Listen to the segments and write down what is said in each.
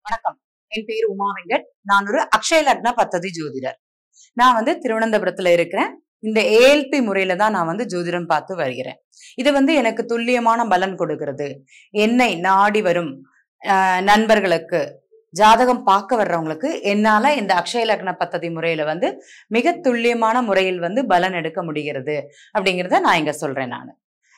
வணக்கம் என் பேர் உமா வெங்கட் நான் ஒரு அக்ஷய லக்ன பத்ததி ஜோதிடர் நான் வந்து திருவனந்தபுரத்துல இருக்கிறேன் இந்த ஏஎல்பி முறையில தான் நான் வந்து ஜோதிடம் பார்த்து வருகிறேன் இது வந்து எனக்கு துல்லியமான பலன் கொடுக்கிறது என்னை நாடி வரும் ஆஹ், நண்பர்களுக்கு ஜாதகம் பார்க்க வர்றவங்களுக்கு என்னால இந்த அக்ஷய லக்ன பத்ததி முறையில வந்து மிக துல்லியமான முறையில் வந்து பலன் எடுக்க முடிகிறது அப்படிங்கிறத நான் இங்க சொல்றேன் நான்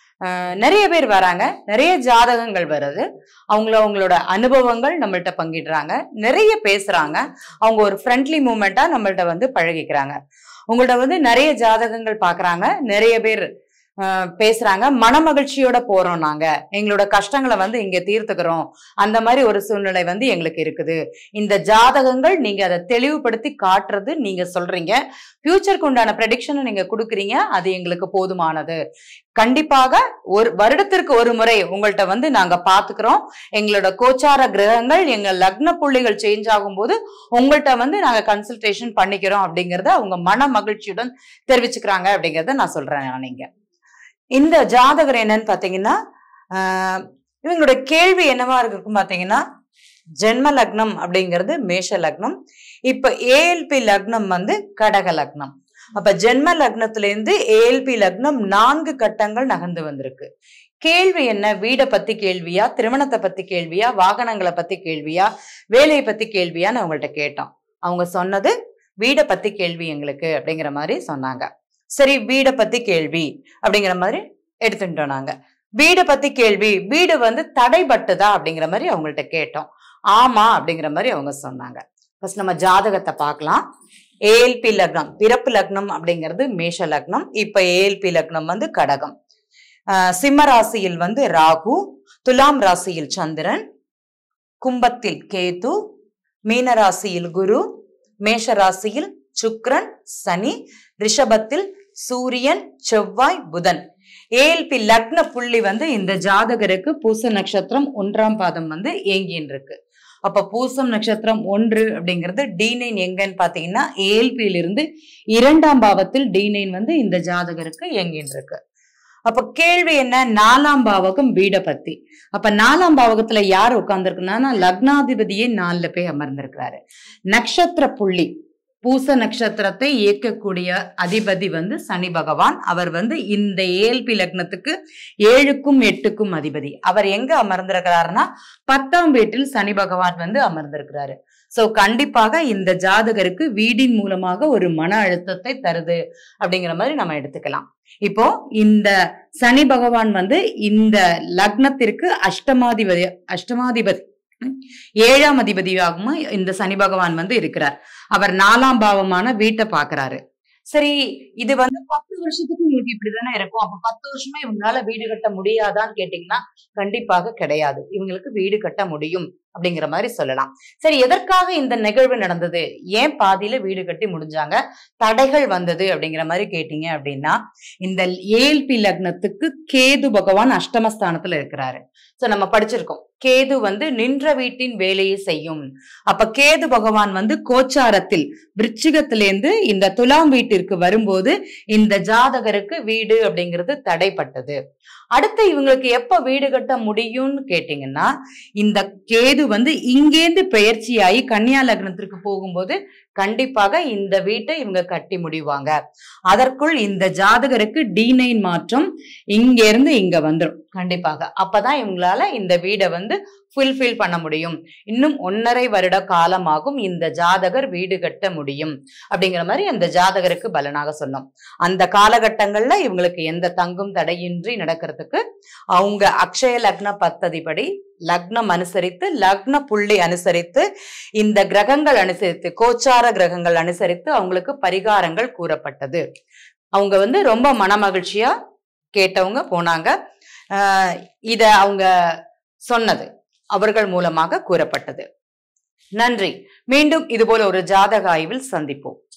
நிறைய பேர் வராங்க நிறைய ஜாதகங்கள் வருது அவங்கள அவங்களோட அனுபவங்கள் நம்மள்ட்ட பங்கிடுறாங்க நிறைய பேசுறாங்க அவங்க ஒரு ஃப்ரெண்ட்லி மூமெண்டா நம்மள்ட்ட வந்து பழகிக்கிறாங்க உங்கள்ட்ட வந்து நிறைய ஜாதகங்கள் பாக்குறாங்க நிறைய பேர் அஹ், பேசுறாங்க மனமகிழ்ச்சியோட போறோம் நாங்க எங்களோட கஷ்டங்களை வந்து இங்க தீர்த்துக்கிறோம் அந்த மாதிரி ஒரு சூழ்நிலை வந்து எங்களுக்கு இருக்குது இந்த ஜாதகங்கள் நீங்க அதை தெளிவுபடுத்தி காட்டுறது நீங்க சொல்றீங்க ஃபியூச்சருக்கு உண்டான ப்ரெடிக்ஷனை நீங்க கொடுக்குறீங்க அது எங்களுக்கு போதுமானது கண்டிப்பாக ஒரு வருடத்திற்கு ஒரு முறை உங்கள்ட்ட வந்து நாங்க பாத்துக்கிறோம் எங்களோட கோச்சார கிரகங்கள் எங்க லக்ன புள்ளிகள் சேஞ்ச் ஆகும்போது உங்கள்ட்ட வந்து நாங்க கன்சல்டேஷன் பண்ணிக்கிறோம் அப்படிங்கறத அவங்க மன மகிழ்ச்சியுடன் தெரிவிச்சுக்கிறாங்க அப்படிங்கறத நான் சொல்றேன் நான் இங்க இந்த ஜாதகர் என்னன்னு பாத்தீங்கன்னா ஆஹ், இவங்களோட கேள்வி என்னவா இருக்கும் பாத்தீங்கன்னா ஜென்ம லக்னம் அப்படிங்கிறது மேஷ லக்னம் இப்ப ஏஎல்பி லக்னம் வந்து கடக லக்னம் அப்ப ஜென்ம லக்னத்துல இருந்து ஏஎல்பி லக்னம் நான்கு கட்டங்கள் நகர்ந்து வந்திருக்கு கேள்வி என்ன வீடை பத்தி கேள்வியா திருமணத்தை பத்தி கேள்வியா வாகனங்களை பத்தி கேள்வியா வேலையை பத்தி கேள்வியான்னு அவங்கள்ட்ட கேட்டோம் அவங்க சொன்னது வீடை பத்தி கேள்வி எங்களுக்கு அப்படிங்கிற மாதிரி சொன்னாங்க சரி வீடை பத்தி கேள்வி அப்படிங்கிற மாதிரி எடுத்துட்டோம் நாங்க வீடை பத்தி கேள்வி வீடு வந்து தடைபட்டுதா அப்படிங்கிற மாதிரி அவங்கள்ட்ட கேட்டோம் ஆமா அப்படிங்கிற மாதிரி அவங்க சொன்னாங்க ஃபர்ஸ்ட் நம்ம ஜாதகத்தை பார்க்கலாம் ஏஎல்பி லக்னம் பிறப்பு லக்னம் அப்படிங்கிறது மேஷ லக்னம் இப்ப ஏஎல்பி லக்னம் வந்து கடகம் ஆஹ் சிம்ம ராசியில் வந்து ராகு துலாம் ராசியில் சந்திரன் கும்பத்தில் கேது மீன ராசியில் குரு மேஷ ராசியில் சுக்கிரன் சனி ரிஷபத்தில் சூரியன் செவ்வாய் புதன் ஏஎல்பி லக்ன புள்ளி வந்து இந்த ஜாதகருக்கு பூச நட்சத்திரம் ஒன்றாம் பாதம் வந்து ஏங்கின்னு இருக்கு அப்ப பூசம் நட்சத்திரம் ஒன்று அப்படிங்கிறது டி நைன் எங்கன்னு பாத்தீங்கன்னா ஏஎல்பியில இருந்து இரண்டாம் பாவத்தில் டி நைன் வந்து இந்த ஜாதகருக்கு இயங்கின்னு இருக்கு அப்ப கேள்வி என்ன நாலாம் பாவகம் வீடை பத்தி அப்ப நாலாம் பாவகத்துல யார் உட்கார்ந்துருக்குன்னா லக்னாதிபதியே நாலுல போய் அமர்ந்திருக்கிறாரு நட்சத்திர புள்ளி பூச நட்சத்திரத்தை இயக்கக்கூடிய அதிபதி வந்து சனி பகவான் அவர் வந்து இந்த ஏஎல்பி லக்னத்துக்கு ஏழுக்கும் எட்டுக்கும் அதிபதி அவர் எங்க அமர்ந்திருக்கிறாருன்னா பத்தாம் வீட்டில் சனி பகவான் வந்து அமர்ந்திருக்கிறாரு சோ கண்டிப்பாக இந்த ஜாதகருக்கு வீடின் மூலமாக ஒரு மன அழுத்தத்தை தருது அப்படிங்கிற மாதிரி நம்ம எடுத்துக்கலாம் இப்போ இந்த சனி பகவான் வந்து இந்த லக்னத்திற்கு அஷ்டமாதிபதி அஷ்டமாதிபதி ம், ஏழாம் அதிபதியாகவும் இந்த சனி பகவான் வந்து இருக்கிறார் அவர் நாலாம் பாவமான வீட்டை பாக்குறாரு சரி இது வந்து பத்து வருஷத்துக்கு உங்களுக்கு இப்படிதானே இருக்கும் அப்ப பத்து வருஷமா இவங்களால வீடு கட்ட முடியாதான்னு கேட்டீங்கன்னா கண்டிப்பாக கிடையாது இவங்களுக்கு வீடு கட்ட முடியும் அப்படிங்கிற மாதிரி சொல்லலாம் சரி எதற்காக இந்த நிகழ்வு நடந்தது ஏன் பாதியில வீடு கட்டி முடிஞ்சாங்க தடைகள் வந்தது அப்படிங்கிற மாதிரி கேட்டீங்க அப்படின்னா இந்த ஏஎல்பி லக்னத்துக்கு கேது பகவான் அஷ்டமஸ்தானத்துல இருக்கிறாரு சோ நம்ம படிச்சிருக்கோம் கேது வந்து நின்ற வீட்டின் வேலையை செய்யும் அப்ப கேது பகவான் வந்து கோச்சாரத்தில் விருச்சிகத்திலேருந்து இந்த துலாம் வீட்டிற்கு வரும்போது இந்த ஜாதகருக்கு வீடு அப்படிங்கிறது தடைப்பட்டது அடுத்து இவங்களுக்கு எப்ப வீடு கட்ட முடியும்னு கேட்டீங்கன்னா இந்த கேது வந்து இங்கேந்து பெயர்ச்சியாகி கன்னியா லக்னத்திற்கு போகும்போது கண்டிப்பாக இந்த வீட்டை இவங்க கட்டி முடிவாங்க அதற்குள் இந்த ஜாதகருக்கு டி நைன் மாற்றம் இங்க இருந்து இங்க வந்துடும் கண்டிப்பாக அப்பதான் இவங்களால இந்த வீடை வந்து ஃபுல்ஃபில் பண்ண முடியும் இன்னும் ஒன்னரை வருட காலமாகும் இந்த ஜாதகர் வீடு கட்ட முடியும் அப்படிங்கிற மாதிரி அந்த ஜாதகருக்கு பலனாக சொன்னோம் அந்த காலகட்டங்கள்ல இவங்களுக்கு எந்த தங்கும் தடையின்றி நடக்கிறதுக்கு அவங்க அக்ஷய லக்ன பத்ததிப்படி லக்னம் அனுசரித்து லக்ன புள்ளி அனுசரித்து இந்த கிரகங்கள் அனுசரித்து கோச்சார கிரகங்கள் அனுசரித்து அவங்களுக்கு பரிகாரங்கள் கூறப்பட்டது அவங்க வந்து ரொம்ப மனமகிழ்ச்சியா கேட்டவங்க போனாங்க ஆஹ் இத அவங்க சொன்னது அவர்கள் மூலமாக கூறப்பட்டது நன்றி மீண்டும் இதுபோல ஒரு ஜாதக ஆய்வில் சந்திப்போம்